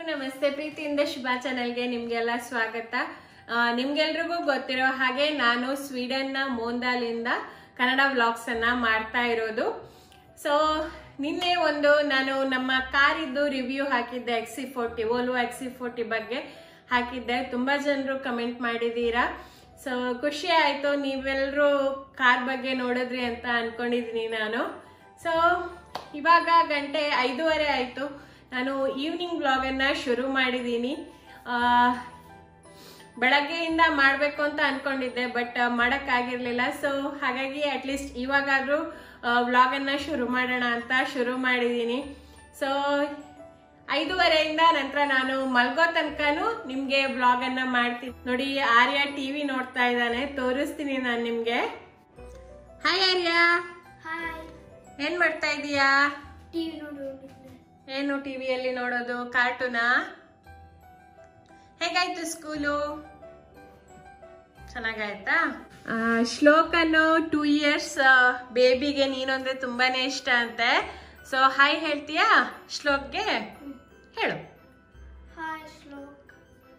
ನಮಸ್ತೆ ಪ್ರೀತಿಯಿಂದ ಶುಭ ಚಾನೆಲ್ಗೆ ನಿಮ್ಗೆಲ್ಲ ಸ್ವಾಗತ ಆ, ನಿಮ್ಗೆಲ್ರಿಗೂ ಗೊತ್ತಿರೋ ಹಾಗೆ ನಾನು ಸ್ವೀಡನ್ನ ಮೋಂದಾಲಿಂದ ಕನ್ನಡ ವ್ಲಾಗ್ಸ್ ಅನ್ನ ಮಾಡ್ತಾ ಇರೋದು ಸೊ ನಿನ್ನೆ ಒಂದು ನಾನು ನಮ್ಮ ಕಾರಿದ್ದು ರಿವ್ಯೂ ಹಾಕಿದ್ದೆ XC forty Volvo XC forty ಬಗ್ಗೆ ಹಾಕಿದ್ದೆ ತುಂಬಾ ಜನರು ಕಮೆಂಟ್ ಮಾಡಿದ್ದೀರಾ ಸೊ ಖುಷಿ ಆಯ್ತು ನೀವೆಲ್ಲರೂ ಕಾರ್ ಬಗ್ಗೆ ನೋಡಿದ್ರಿ ಅಂತ ಅನ್ಕೊಂಡಿದೀನಿ ನಾನು ಸೊ ಇವಾಗ ಗಂಟೆ ಐದೂವರೆ ಆಯ್ತು ನಾನು ಈವ್ನಿಂಗ್ ಬ್ಲಾಗನ್ನ ಶುರು ಮಾಡಿದ್ದೀನಿ ಆ, ಬೆಳಗ್ಗೆಯಿಂದ ಮಾಡಬೇಕು ಅಂತ ಅನ್ಕೊಂಡಿದ್ದೆ ಬಟ್ ಮಾಡೋಕ್ಕಾಗಿರ್ಲಿಲ್ಲ ಸೊ ಹಾಗಾಗಿ ಅಟ್ಲೀಸ್ಟ್ ಇವಾಗಾದ್ರೂ ವ್ಲಾಗನ್ನ ಶುರು ಮಾಡೋಣ ಅಂತ ಶುರು ಮಾಡಿದ್ದೀನಿ ಸೊ ಐದೂವರೆಯಿಂದ ನಂತರ ನಾನು ಮಲ್ಗೋ ತನಕನೂ ನಿಮ್ಗೆ ವ್ಲಾಗ್ ಅನ್ನ ಮಾಡ್ತೀನಿ ನೋಡಿ ಆರ್ಯ ಟಿವಿ ನೋಡ್ತಾ ಇದ್ದಾನೆ ತೋರಿಸ್ತೀನಿ ನಾನು ನಿಮ್ಗೆ ಹಾಯ್ ಆರ್ಯ ಹಾಯ್ ಏನ್ ಮಾಡ್ತಾ ಇದೀಯಾ ಟಿವಿ ನೋಡೋದಿಲ್ಲ ಏನು ಟಿವಿಯಲ್ಲಿ ನೋಡೋದು ಕಾರ್ಟೂನಾ ಹೇಗಾಯ್ತು ಸ್ಕೂಲು ಚೆನ್ನಾಗಾಯ್ತಾ ಶ್ಲೋಕನು ಟೂ ಇಯರ್ಸ್ ಬೇಬಿಗೆ ನೀನು ಅಂದ್ರೆ ತುಂಬಾನೇ ಇಷ್ಟ ಅಂತೆ ಸೊ ಹಾಯ್ ಹೇಳ್ತೀಯಾ ಶ್ಲೋಕ್ಗೆ ಹೇಳು ಹಾಯ್ ಶ್ಲೋಕ್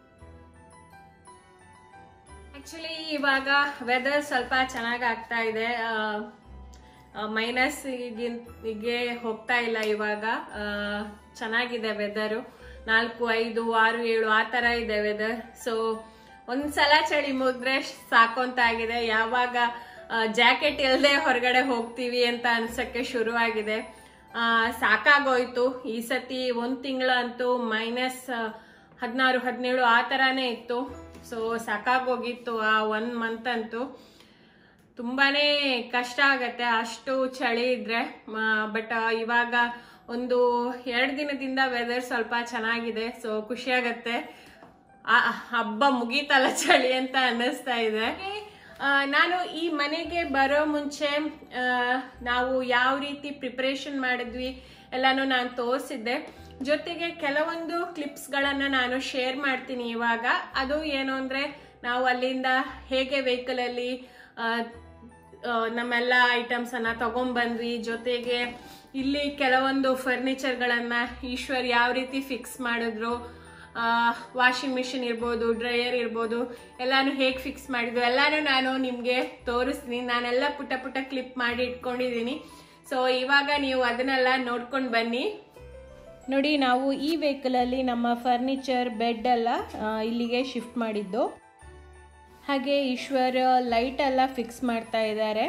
ಆಕ್ಚುಲಿ ಇವಾಗ ವೆದರ್ ಸ್ವಲ್ಪ ಚೆನ್ನಾಗಿ ಆಗ್ತಾ ಇದೆ ಮೈನಸ್ ಗೆ ಹೋಗ್ತಾ ಇಲ್ಲ ಇವಾಗ ಆ, ಚೆನ್ನಾಗಿದೆ ವೆದರು ನಾಲ್ಕು ಐದು ಆರು ಏಳು ಆ ತರ ಇದೆ ವೆದರ್ ಸೊ ಒಂದ್ಸಲ ಚಳಿ ಮುದ್ರೆ ಸಾಕು ಅಂತ ಆಗಿದೆ ಯಾವಾಗ ಜಾಕೆಟ್ ಇಲ್ಲದೆ ಹೊರಗಡೆ ಹೋಗ್ತೀವಿ ಅಂತ ಅನ್ಸಕ್ಕೆ ಶುರುವಾಗಿದೆ ಆ, ಸಾಕಾಗೋಯ್ತು ಈ ಸತಿ ಒಂದ್ ತಿಂಗಳಂತೂ ಮೈನಸ್ ಹದಿನಾರು ಹದಿನೇಳು ಆ ತರಾನೇ ಇತ್ತು ಸೊ ಸಾಕಾಗೋಗಿತ್ತು ಆ ಒನ್ ಮಂತ್ ಅಂತೂ ತುಂಬಾನೇ ಕಷ್ಟ ಆಗತ್ತೆ ಅಷ್ಟು ಚಳಿ ಇದ್ರೆ ಬಟ್ ಇವಾಗ ಒಂದು ಎರಡು ದಿನದಿಂದ ವೆದರ್ ಸ್ವಲ್ಪ ಚೆನ್ನಾಗಿದೆ ಸೊ ಖುಷಿ ಆಗತ್ತೆ ಆ ಹಬ್ಬ ಮುಗೀತಲ್ಲ ಚಳಿ ಅಂತ ಅನ್ನಿಸ್ತಾ ಇದೆ ಆ, ನಾನು ಈ ಮನೆಗೆ ಬರೋ ಮುಂಚೆ ಆ, ನಾವು ಯಾವ ರೀತಿ ಪ್ರಿಪರೇಷನ್ ಮಾಡಿದ್ವಿ ಎಲ್ಲಾನು ನಾನು ತೋರಿಸಿದ್ದೆ ಜೊತೆಗೆ ಕೆಲವೊಂದು ಕ್ಲಿಪ್ಸ್ಗಳನ್ನ ನಾನು ಶೇರ್ ಮಾಡ್ತೀನಿ ಇವಾಗ ಅದು ಏನು ಅಂದ್ರೆ ನಾವು ಅಲ್ಲಿಂದ ಹೇಗೆ ವೆಹಿಕಲ್ ಅಲ್ಲಿ ಆ, ಆ, ನಮ್ಮೆಲ್ಲ ಐಟಮ್ಸ್ ಅನ್ನ ತಗೊಂಡ್ಬಂದ್ವಿ ಜೊತೆಗೆ ಇಲ್ಲಿ ಕೆಲವೊಂದು ಫರ್ನಿಚರ್ಗಳನ್ನ ಈಶ್ವರ್ ಯಾವ ರೀತಿ ಫಿಕ್ಸ್ ಮಾಡಿದ್ರು ವಾಷಿಂಗ್ ಮಿಷಿನ್ ಇರ್ಬೋದು ಡ್ರೈಯರ್ ಇರ್ಬೋದು ಎಲ್ಲಾನು ಹೇಗೆ ಫಿಕ್ಸ್ ಮಾಡಿದ್ವು ಎಲ್ಲಾನು ನಾನು ನಿಮಗೆ ತೋರಿಸ್ತೀನಿ ನಾನೆಲ್ಲ ಪುಟ್ಟ ಪುಟ್ಟ ಕ್ಲಿಪ್ ಮಾಡಿ ಇಟ್ಕೊಂಡಿದ್ದೀನಿ ಸೊ ಇವಾಗ ನೀವು ಅದನ್ನೆಲ್ಲ ನೋಡ್ಕೊಂಡು ಬನ್ನಿ ನೋಡಿ ನಾವು ಈ ವೆಹಿಕಲಲ್ಲಿ ನಮ್ಮ ಫರ್ನಿಚರ್ ಬೆಡ್ ಎಲ್ಲ ಆ, ಇಲ್ಲಿಗೆ ಶಿಫ್ಟ್ ಮಾಡಿದ್ದು ಹಾಗೆ ಈಶ್ವರ್ ಲೈಟ್ ಎಲ್ಲ ಫಿಕ್ಸ್ ಮಾಡ್ತಾ ಇದ್ದಾರೆ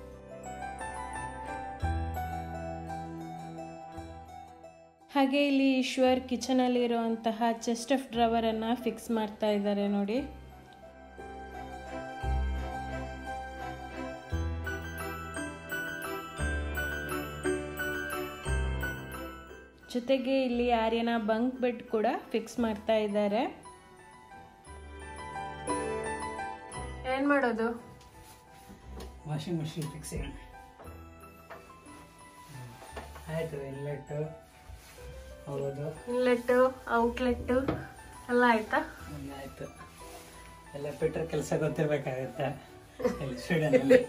ಹಾಗೆ ಇಲ್ಲಿ ಈಶ್ವರ್ ಕಿಚನಲ್ಲಿ ಇರುವಂತಹ ಚೆಸ್ಟ್ ಆಫ್ ಡ್ರವರ್ ಅನ್ನ ಫಿಕ್ಸ್ ಮಾಡ್ತಾ ಇದ್ದಾರೆ ನೋಡಿ ಜೊತೆಗೆ ಇಲ್ಲಿ ಆರ್ಯನ ಬಂಕ್ ಬೆಡ್ ಕೂಡ ಫಿಕ್ಸ್ ಮಾಡ್ತಾ ಇದ್ದಾರೆ ಏನ್ ಮಾಡೋದು ವಾಷಿಂಗ್ ಮಷಿನ್ ಫಿಕ್ಸಿಂಗ್ ಆಯಿತು ಇನ್ಲೆಟ್ಟು ಹೋಗೋದು ಇನ್ಲೆಟ್ ಔಟ್ಲೆಟ್ ಎಲ್ಲ ಆಯ್ತಾ ಎಲ್ಲ ಆಯಿತು ಎಲ್ಲ ಪೆಟ್ರ್ ಕೆಲಸ ಗೊತ್ತಿರ್ಬೇಕಾಗತ್ತೆ ಇಲ್ಲಿ ಸ್ವೀಡನಲ್ಲಿ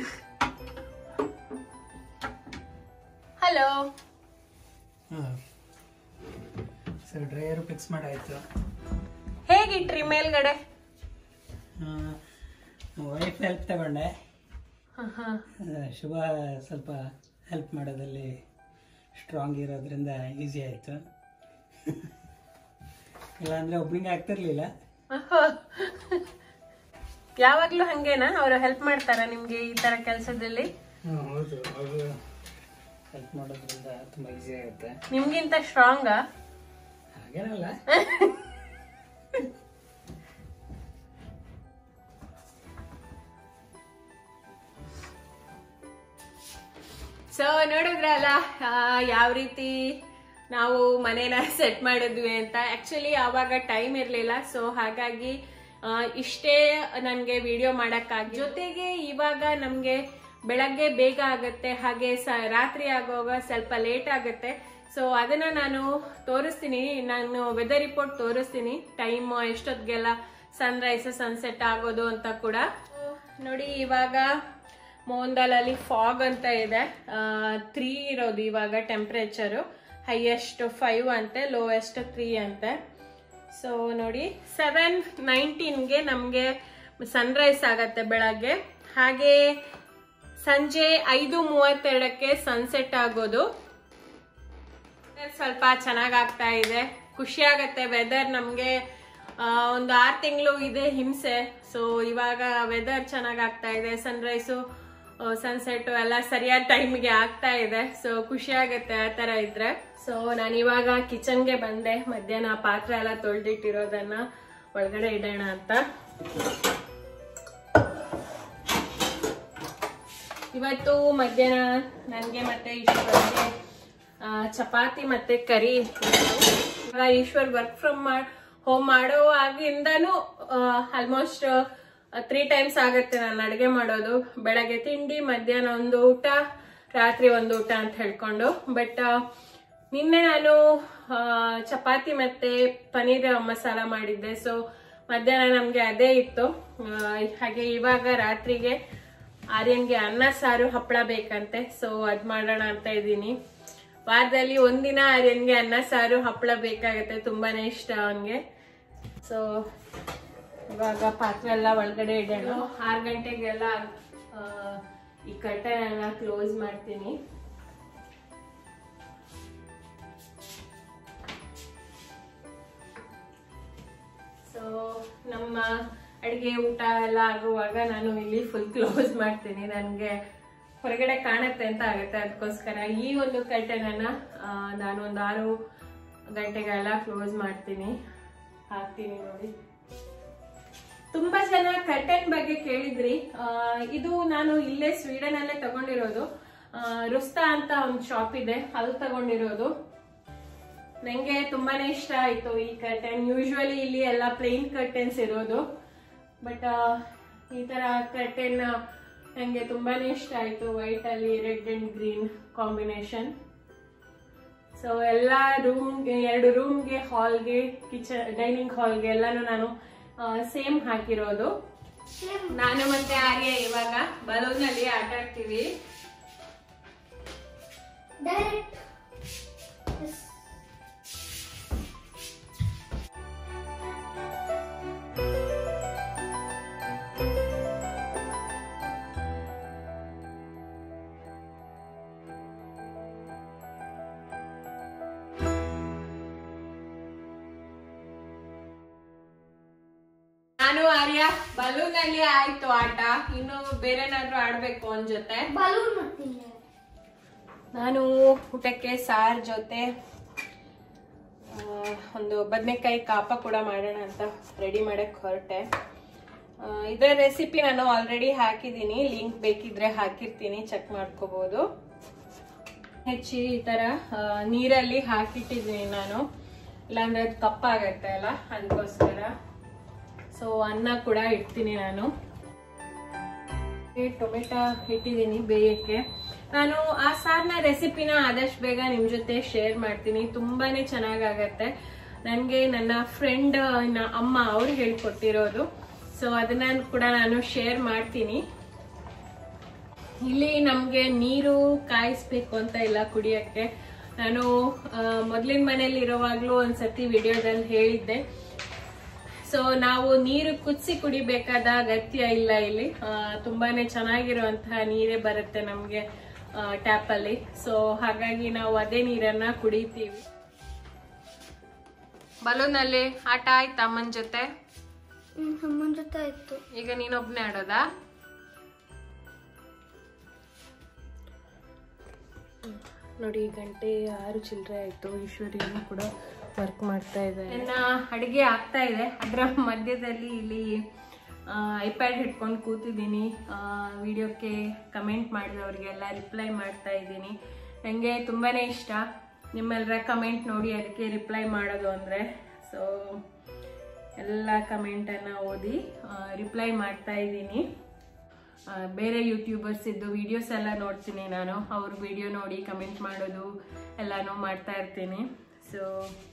ಹಲೋ ಹಾಂ ಸೊ ಡ್ರೈಯರು ಫಿಕ್ಸ್ ಮಾಡಾಯಿತು ಹೇಗಿಟ್ರಿ ಮೇಲ್ಗಡೆ ವೈಫ್ ಹೆಲ್ಪ್ ತಗೊಂಡೆ ಹ, ಹ. ಆ, ಶುಭ ಸ್ವಲ್ಪ ಹೆಲ್ಪ್ ಮಾಡೋದಲ್ಲಿ ಸ್ಟ್ರಾಂಗ್ ಇರೋದ್ರಿಂದ ಈಸಿ ಆಯಿತು ಇಲ್ಲಾಂದರೆ ಒಬ್ನಿಗೆ ಆಗ್ತಿರ್ಲಿಲ್ಲ ಅಹೋ. ಯಾವಾಗ್ಲೂ ಹಂಗೇನಾ ಅವರು ಹೆಲ್ಪ್ ಮಾಡ್ತಾರ ನಿಮ್ಗೆ ಈ ತರ ಕೆಲಸದಲ್ಲಿ ಹ್ಮ್, ಹೌದು ಅವರು ಹೆಲ್ಪ್ ಮಾಡೋದ್ರಿಂದ ತುಂಬ ಈಸಿ ಆಗುತ್ತೆ ನಿಮ್ಗಿಂತ ಸ್ಟ್ರಾಂಗಾ ಹಾಗೇನಲ್ಲ ಸೊ ನೋಡಿದ್ರಲ್ಲ ಆ, ಯಾವ ರೀತಿ ನಾವು ಮನೇನ ಸೆಟ್ ಮಾಡಿದ್ವಿ ಅಂತ ಆಕ್ಚುಲಿ ಆವಾಗ ಟೈಮ್ ಇರಲಿಲ್ಲ ಸೊ ಹಾಗಾಗಿ ಆ, ಇಷ್ಟೇ ನನಗೆ ವಿಡಿಯೋ ಮಾಡೋಕ್ಕಾಗಿ ಜೊತೆಗೆ ಇವಾಗ ನಮಗೆ ಬೆಳಗ್ಗೆ ಬೇಗ ಆಗುತ್ತೆ ಹಾಗೆ ಸ ರಾತ್ರಿ ಆಗುವಾಗ ಸ್ವಲ್ಪ ಲೇಟ್ ಆಗುತ್ತೆ ಸೊ ಅದನ್ನ ನಾನು ತೋರಿಸ್ತೀನಿ ನಾನು ವೆದರ್ ರಿಪೋರ್ಟ್ ತೋರಿಸ್ತೀನಿ ಟೈಮ್ ಎಷ್ಟೊತ್ತಿಗೆಲ್ಲ ಸನ್ರೈಸ್ ಸನ್ಸೆಟ್ ಆಗೋದು ಅಂತ ಕೂಡ ನೋಡಿ ಇವಾಗ ಮೋಹನ್ದಾಲ್ ಅಲ್ಲಿ ಫಾಗ್ ಅಂತ ಇದೆ ತ್ರೀ ಇರೋದು ಇವಾಗ ಟೆಂಪ್ರೇಚರು ಹೈಯೆಸ್ಟ್ ಫೈವ್ ಅಂತೆ ಲೋಯೆಸ್ಟ್ ತ್ರೀ ಅಂತೆ ಸೊ ನೋಡಿ ಸೆವೆನ್ ನೈನ್ಟೀನ್ಗೆ ನಮಗೆ ಸನ್ರೈಸ್ ಆಗತ್ತೆ ಬೆಳಗ್ಗೆ ಹಾಗೆ ಸಂಜೆ ಐದು ಮೂವತ್ತೆರಡಕ್ಕೆ ಸನ್ಸೆಟ್ ಆಗೋದು ಸ್ವಲ್ಪ ಚೆನ್ನಾಗ್ ಆಗ್ತಾ ಇದೆ ಖುಷಿ ಆಗತ್ತೆ ವೆದರ್ ನಮ್ಗೆ ಆ, ಒಂದು ಆರು ತಿಂಗಳು ಇದೆ ಹಿಂಸೆ ಸೊ ಇವಾಗ ವೆದರ್ ಚೆನ್ನಾಗ್ ಆಗ್ತಾ ಇದೆ ಸನ್ರೈಸು ಸನ್ಸೆಟ್ ಎಲ್ಲ ಸರಿಯಾದ ಟೈಮ್ಗೆ ಆಗ್ತಾ ಇದೆ ಸೊ ಖುಷಿ ಆಗತ್ತೆ ಆ ತರ ಇದ್ರೆ ಸೊ ನಾನು ಇವಾಗ ಕಿಚನ್ಗೆ ಬಂದೆ ಮಧ್ಯಾಹ್ನ ಪಾತ್ರೆ ಎಲ್ಲ ತೊಳೆದಿಟ್ಟಿರೋದನ್ನ ಒಳಗಡೆ ಇಡೋಣ ಅಂತ ಇವತ್ತು ಮಧ್ಯಾಹ್ನ ನನಗೆ ಮತ್ತೆ ಈಶ್ವರ್ಗೆ ಆ, ಚಪಾತಿ ಮತ್ತೆ ಕರಿ ಇವಾಗ ಈಶ್ವರ್ ವರ್ಕ್ ಫ್ರಮ್ ಹೋಮ್ ಮಾಡೋ ಆಗಿಂದನೂ ಆಲ್ಮೋಸ್ಟ್ ತ್ರೀ ಟೈಮ್ಸ್ ಆಗತ್ತೆ ನಾನು ಅಡುಗೆ ಮಾಡೋದು ಬೆಳಗ್ಗೆ ತಿಂಡಿ ಮಧ್ಯಾಹ್ನ ಒಂದು ಊಟ ರಾತ್ರಿ ಒಂದು ಊಟ ಅಂತ ಹೇಳ್ಕೊಂಡು ಬಟ್ ನಿನ್ನೆ ನಾನು ಆ, ಚಪಾತಿ ಮತ್ತೆ ಪನ್ನೀರ್ ಮಸಾಲ ಮಾಡಿದ್ದೆ ಸೊ ಮಧ್ಯಾಹ್ನ ನಮ್ಗೆ ಅದೇ ಇತ್ತು ಆ, ಹಾಗೆ ಇವಾಗ ರಾತ್ರಿಗೆ ಆರ್ಯನ್ಗೆ ಅನ್ನ ಸಾರು ಹಪ್ಪಳ ಬೇಕಂತೆ ಸೊ ಅದ್ ಮಾಡೋಣ ಅಂತ ಇದ್ದೀನಿ ವಾರದಲ್ಲಿ ಒಂದಿನ ಆರ್ಯನ್ಗೆ ಅನ್ನ ಸಾರು ಹಪ್ಪಳ ಬೇಕಾಗತ್ತೆ ತುಂಬಾನೇ ಇಷ್ಟ ಅವನ್ಗೆ ಸೊ ಇವಾಗ ಪಾತ್ರೆ ಎಲ್ಲ ಒಳಗಡೆ ಇಡೋಣ ಆರು ಗಂಟೆಗೆಲ್ಲ ಆ, ಈ ಕರ್ಟನ್ ಎಲ್ಲ ಕ್ಲೋಸ್ ಮಾಡ್ತೀನಿ ಸೊ ನಮ್ಮ ಅಡಿಗೆ ಊಟ ಎಲ್ಲ ಆಗುವಾಗ ನಾನು ಇಲ್ಲಿ ಫುಲ್ ಕ್ಲೋಸ್ ಮಾಡ್ತೀನಿ ನನಗೆ ಹೊರಗಡೆ ಕಾಣುತ್ತೆ ಅಂತ ಆಗುತ್ತೆ ಅದಕ್ಕೋಸ್ಕರ ಈ ಒಂದು ಕರ್ಟನ್ ಅನ್ನ ಆ, ನಾನು ಒಂದು ಆರು ಗಂಟೆಗೆಲ್ಲ ಕ್ಲೋಸ್ ಮಾಡ್ತೀನಿ ಹಾಕ್ತೀನಿ ನೋಡಿ ತುಂಬಾ ಜನ ಕರ್ಟನ್ ಬಗ್ಗೆ ಕೇಳಿದ್ರಿ ಆ, ಇದು ನಾನು ಇಲ್ಲೇ ಸ್ವೀಡನ್ ಅಲ್ಲೇ ತಗೊಂಡಿರೋದು ಆ, ರುಸ್ತಾ ಅಂತ ಒಂದು ಶಾಪ್ ಇದೆ ಅಲ್ಲಿ ತಗೊಂಡಿರೋದು ನಂಗೆ ತುಂಬಾನೇ ಇಷ್ಟ ಆಯ್ತು ಈ ಕರ್ಟನ್ ಯೂಶುವಲಿ ಇಲ್ಲಿ ಎಲ್ಲ ಪ್ಲೇನ್ ಕರ್ಟನ್ಸ್ ಇರೋದು ಬಟ್ ಈ ತರ ಕರ್ಟನ್ ನಂಗೆ ತುಂಬಾನೇ ಇಷ್ಟ ಆಯ್ತು ವೈಟ್ ಅಲ್ಲಿ red and green combination so ಎಲ್ಲ ರೂಮ್ಗೆ ಎರಡು ರೂಮ್ಗೆ ಹಾಲ್ಗೆ ಕಿಚನ್ ಡೈನಿಂಗ್ ಹಾಲ್ಗೆ ಎಲ್ಲಾನು ನಾನು ಸೇಮ್ ಹಾಕಿರೋದು ನಾನು ಮತ್ತೆ ಆರ್ಯ ಇವಾಗ ಬಲೂನ್ ಅಲ್ಲಿ ಆಟ ಆಡ್ತೀವಿ ಡೈರೆಕ್ಟ್ ನಾನು ಆರ್ಯ ಬಲೂನ್ ಅಲ್ಲಿ ಆಯ್ತು ಆಟ ಇನ್ನು ಬೇರೆನಾದ್ರೂ ಆಡ್ಬೇಕು ಅವನ್ ಜೊತೆ ಬಲೂನ್ ಮಾಡ್ತೀನಿ ನಾನು ಊಟಕ್ಕೆ ಸಾರ್ ಜೊತೆ ಆ, ಒಂದು ಬದನೆಕಾಯಿ ಕಾಪ ಕೂಡ ಮಾಡೋಣ ಅಂತ ರೆಡಿ ಮಾಡಕ್ ಹೊರಟೆ ಆ, ಇದರ ರೆಸಿಪಿ ನಾನು ಆಲ್ರೆಡಿ ಹಾಕಿದ್ದೀನಿ ಲಿಂಕ್ ಬೇಕಿದ್ರೆ ಹಾಕಿರ್ತೀನಿ ಚೆಕ್ ಮಾಡ್ಕೋಬಹುದು ಹೆಚ್ಚಿ ಈ ತರ ಆ, ನೀರಲ್ಲಿ ಹಾಕಿಟ್ಟಿದ್ದೀನಿ ನಾನು ಇಲ್ಲಾಂದ್ರೆ ಅದು ಕಪ್ಪಾಗತ್ತೆ ಅಲ್ಲ ಅದಕ್ಕೋಸ್ಕರ ಸೊ ಅನ್ನ ಕೂಡ ಇಡ್ತೀನಿ ನಾನು ಟೊಮೆಟೊ ಇಟ್ಟಿದ್ದೀನಿ ಬೇಯಕ್ಕೆ ನಾನು ಆ ಸಾರ್ನ ರೆಸಿಪಿನ ಆದಷ್ಟು ಬೇಗ ನಿಮ್ ಜೊತೆ ಶೇರ್ ಮಾಡ್ತೀನಿ ತುಂಬಾನೇ ಚೆನ್ನಾಗಾಗತ್ತೆ ನನಗೆ ನನ್ನ ಫ್ರೆಂಡ್ ಅಮ್ಮ ಅವ್ರು ಹೇಳ್ಕೊಟ್ಟಿರೋದು ಸೊ ಅದನ್ನ ಕೂಡ ನಾನು ಶೇರ್ ಮಾಡ್ತೀನಿ ಇಲ್ಲಿ ನಮ್ಗೆ ನೀರು ಕಾಯಿಸ್ಬೇಕು ಅಂತ ಇಲ್ಲ ಕುಡಿಯಕ್ಕೆ ನಾನು ಮೊದ್ಲಿನ ಮನೇಲಿ ಇರೋವಾಗ್ಲೂ ಒಂದ್ಸತಿ ವಿಡಿಯೋದಲ್ಲಿ ಹೇಳಿದ್ದೆ ಸೊ ನಾವು ನೀರು ಕುದಿಸಿ ಕುಡಿಬೇಕಾದ ಅಗತ್ಯ ಇಲ್ಲ ಇಲ್ಲಿ ಆ, ತುಂಬಾನೇ ಚೆನ್ನಾಗಿರುವಂತಹ ನೀರೇ ಬರುತ್ತೆ ನಮ್ಗೆ ಟ್ಯಾಪ್ ಅಲ್ಲಿ ಸೊ ಹಾಗಾಗಿ ನಾವು ಅದೇ ನೀರನ್ನ ಕುಡಿತೀವಿ ಬಲೂನ್ ಅಲ್ಲಿ ಆಟ ಆಯ್ತಾ ಅಮ್ಮನ ಜೊತೆ ಹ್ಮ್ ಅಮ್ಮನ ಜೊತೆ ಆಯ್ತು ಈಗ ನೀನೊಬ್ನೇ ಆಡೋದಾ ನೋಡಿ ಗಂಟೆ ಆರು ಚಿಲ್ಲರೆ ಆಯ್ತು ಈಶ್ವರಿಯನ್ನು ಕೂಡ ವರ್ಕ್ ಮಾಡ್ತಾ ಇದೆ ನನ್ನ ಅಡಿಗೆ ಆಗ್ತಾ ಇದೆ ಅದರ ಮಧ್ಯದಲ್ಲಿ ಇಲ್ಲಿ ಐಪ್ಯಾಡ್ ಹಿಡ್ಕೊಂಡು ಕೂತಿದ್ದೀನಿ ವಿಡಿಯೋಕ್ಕೆ ಕಮೆಂಟ್ ಮಾಡಿದವ್ರಿಗೆಲ್ಲ ರಿಪ್ಲೈ ಮಾಡ್ತಾ ಇದ್ದೀನಿ ನನಗೆ ತುಂಬಾನೇ ಇಷ್ಟ ನಿಮ್ಮೆಲ್ಲರ ಕಮೆಂಟ್ ನೋಡಿ ಅದಕ್ಕೆ ರಿಪ್ಲೈ ಮಾಡೋದು ಅಂದರೆ ಸೊ ಎಲ್ಲ ಕಮೆಂಟನ್ನು ಓದಿ ರಿಪ್ಲೈ ಮಾಡ್ತಾ ಇದ್ದೀನಿ ಆ, ಬೇರೆ ಯೂಟ್ಯೂಬರ್ಸ್ ಇದ್ದು ವಿಡಿಯೋಸ್ ಎಲ್ಲ ನೋಡ್ತೀನಿ ನಾನು ಅವ್ರ ವಿಡಿಯೋ ನೋಡಿ ಕಮೆಂಟ್ ಮಾಡೋದು ಎಲ್ಲಾನು ಮಾಡ್ತಾ ಇರ್ತೀನಿ ಸೊ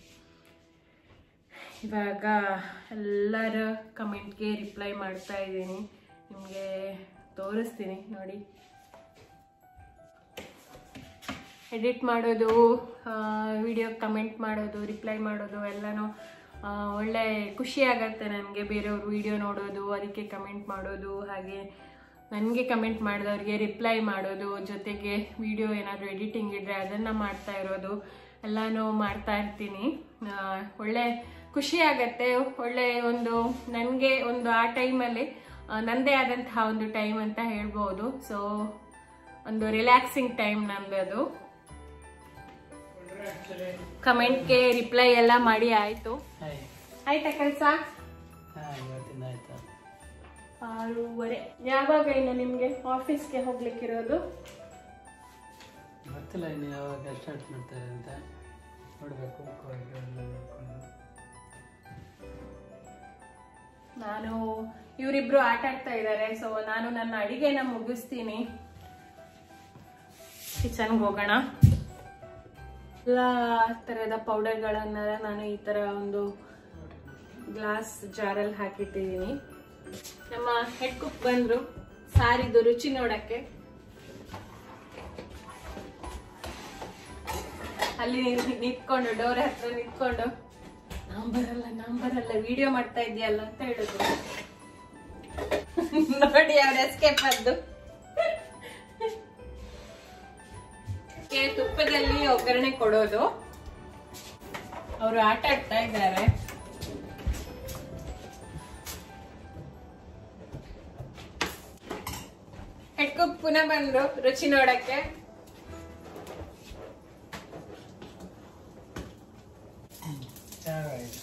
ಇವಾಗ ಎಲ್ಲರ ಕಮೆಂಟ್ಗೆ ರಿಪ್ಲೈ ಮಾಡ್ತಾ ಇದ್ದೀನಿ ನಿಮಗೆ ತೋರಿಸ್ತೀನಿ ನೋಡಿ ಎಡಿಟ್ ಮಾಡೋದು ವಿಡಿಯೋ ಕಮೆಂಟ್ ಮಾಡೋದು ರಿಪ್ಲೈ ಮಾಡೋದು ಎಲ್ಲನೂ ಆ, ಒಳ್ಳೆ ಖುಷಿ ಆಗತ್ತೆ ನನಗೆ ಬೇರೆಯವ್ರ ವಿಡಿಯೋ ನೋಡೋದು ಅದಕ್ಕೆ ಕಮೆಂಟ್ ಮಾಡೋದು ಹಾಗೆ ನನಗೆ ಕಮೆಂಟ್ ಮಾಡಿದವ್ರಿಗೆ ರಿಪ್ಲೈ ಮಾಡೋದು ಜೊತೆಗೆ ವಿಡಿಯೋ ಏನಾದರೂ ಎಡಿಟಿಂಗ್ ಇದ್ದರೆ ಅದನ್ನು ಮಾಡ್ತಾ ಇರೋದು ಎಲ್ಲನೂ ಮಾಡ್ತಾ ಇರ್ತೀನಿ ಆ, ಒಳ್ಳೆ ಖುಷಿ ಆಗತ್ತೆ ಒಳ್ಳೆ ಒಂದು ನನಗೆ ಒಂದು ಆ ಟೈಮಲ್ಲಿ ನನ್ನದೇ ಆದಂತಹ ಒಂದು ಟೈಮ್ ಅಂತ ಹೇಳ್ಬೋದು ಸೊ ಒಂದು ರಿಲ್ಯಾಕ್ಸಿಂಗ್ ಟೈಮ್ ನಂದದು ಕಮೆಂಟ್ಗೆ ರಿಪ್ಲೈ ಎಲ್ಲ ಮಾಡಿ ಆಯಿತು ಹಾಯ್ ಆಯ್ತಾ ಕೆಲಸ ಹಾಂ ಇವತ್ತಿಂದ ಆಯ್ತು ಆರೂವರೆ ಯಾವಾಗ ಇನ್ನು ನಿಮಗೆ ಆಫೀಸ್ಗೆ ಹೋಗ್ಲಿಕ್ಕಿರೋದು ಗೊತ್ತಿಲ್ಲ ಇನ್ನು ಯಾವಾಗ ಸ್ಟಾರ್ಟ್ ಮಾಡ್ತಾರೆ ಅಂತ ನೋಡಬೇಕು ನೋಡ್ಕೊಂಡು ನಾನು ಇವರಿಬ್ರು ಆಟ ಆಡ್ತಾ ಇದ್ದಾರೆ ಸೊ ನಾನು ನನ್ನ ಅಡಿಗೆನ ಮುಗಿಸ್ತೀನಿ ಕಿಚನ್ಗೆ ಹೋಗೋಣ ಎಲ್ಲ ಥರದ ಪೌಡರ್ಗಳನ್ನ ನಾನು ಈ ಥರ ಒಂದು ಗ್ಲಾಸ್ ಜಾರಲ್ಲಿ ಹಾಕಿಟ್ಟಿದ್ದೀನಿ ನಮ್ಮ ಹೆಡ್ ಕುಕ್ ಬಂದ್ರು ಸಾರಿದು ರುಚಿ ನೋಡಕ್ಕೆ ಅಲ್ಲಿ ನಿ- ನಿಂತ್ಕೊಂಡು ಡೋರ್ ಹತ್ರ ನಿಂತ್ಕೊಂಡು ನಾನ್ ಬರಲ್ಲ ನಾನ್ ಬರಲ್ಲ ವಿಡಿಯೋ ಮಾಡ್ತಾ ಇದೆಯಲ್ಲ ಅಂತ ಹೇಳಿದ್ರು ನೋಡಿ ಅವ್ರ ಎಸ್ಕೇಪ್ ಅದ್ದು ಕೆ ತುಪ್ಪದಲ್ಲಿ ಒಗ್ಗರಣೆ ಕೊಡೋದು ಅವರು ಆಟ ಆಡ್ತಾ ಇದ್ದಾರೆ ಹೆಡ್ಕುಕ್ ಪುನಃ ಬಂದ್ರು ರುಚಿ ನೋಡಕ್ಕೆ ಚೆನ್ನಾಗಾಯ್ತು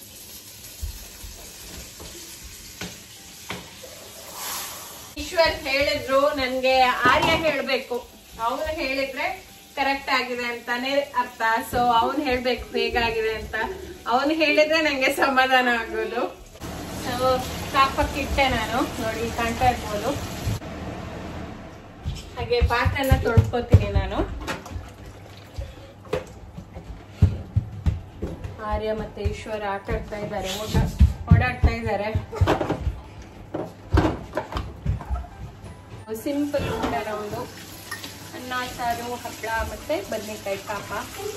ಈಶ್ವರ್ ಹೇಳಿದ್ರು ನನ್ಗೆ ಆರ್ಯ ಹೇಳ್ಬೇಕು ಅವನು ಹೇಳಿದ್ರೆ ಕರೆಕ್ಟ್ ಆಗಿದೆ ಅಂತಾನೆ ಅರ್ಥ ಸೊ ಅವನು ಹೇಳ್ಬೇಕು ಹೇಗಾಗಿದೆ ಅಂತ ಅವನು ಹೇಳಿದ್ರೆ ನಂಗೆ ಸಮಾಧಾನ ಆಗೋದು ಸೊ ಕಾಪಕ್ಕಿಟ್ಟೆ ನಾನು ನೋಡಿ ಕಾಣ್ತಾ ಇರ್ಬೋದು ಹಾಗೆ ಪಾತ್ರೆನ ತೊಳ್ಕೊತೀನಿ ನಾನು ಆರ್ಯ ಮತ್ತೆ ಈಶ್ವರ ಆಟ ಆಡ್ತಾ ಇದ್ದಾರೆ ಓಟ ಓಡಾಡ್ತಾ ಇದ್ದಾರೆ ಸಿಂಪಲ್ ಊಟ ನಮ್ದು ಅನ್ನ ಸಾರು ಹಪ್ಪಳ ಮತ್ತೆ ಬದನೆಕಾಯಿ ಪಾಪ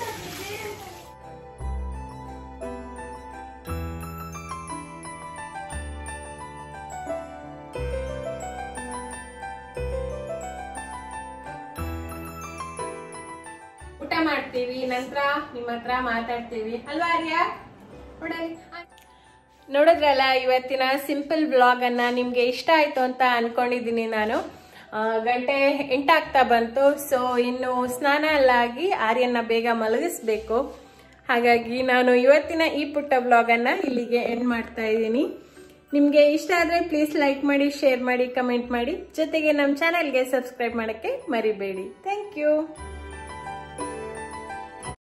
ಊಟ ಮಾಡ್ತೀವಿ ನಂತರ ನಿಮ್ಮ ಹತ್ರ ಮಾತಾಡ್ತೀವಿ ಅಲ್ವಾ ಆರ್ಯ ನೋಡಲಿ ನೋಡಿದ್ರಲ್ಲ ಇವತ್ತಿನ ಸಿಂಪಲ್ ಬ್ಲಾಗ್ ಅನ್ನ ನಿಮ್ಗೆ ಇಷ್ಟ ಆಯ್ತು ಅಂತ ಅನ್ಕೊಂಡಿದ್ದೀನಿ ನಾನು ಆ, ಗಂಟೆ ಎಂಟಾಗ್ತಾ ಬಂತು ಸೊ ಇನ್ನು ಸ್ನಾನ ಎಲ್ಲ ಆಗಿ ಆರ್ಯನ್ನ ಬೇಗ ಮಲಗಿಸ್ಬೇಕು ಹಾಗಾಗಿ ನಾನು ಇವತ್ತಿನ ಈ ಪುಟ್ಟ ಬ್ಲಾಗನ್ನು ಇಲ್ಲಿಗೆ ಎಂಡ್ ಮಾಡ್ತಾ ಇದ್ದೀನಿ ನಿಮಗೆ ಇಷ್ಟ ಆದರೆ ಪ್ಲೀಸ್ ಲೈಕ್ ಮಾಡಿ ಶೇರ್ ಮಾಡಿ ಕಮೆಂಟ್ ಮಾಡಿ ಜೊತೆಗೆ ನಮ್ಮ ಚಾನಲ್ಗೆ ಸಬ್ಸ್ಕ್ರೈಬ್ ಮಾಡೋಕ್ಕೆ ಮರಿಬೇಡಿ ಥ್ಯಾಂಕ್ ಯು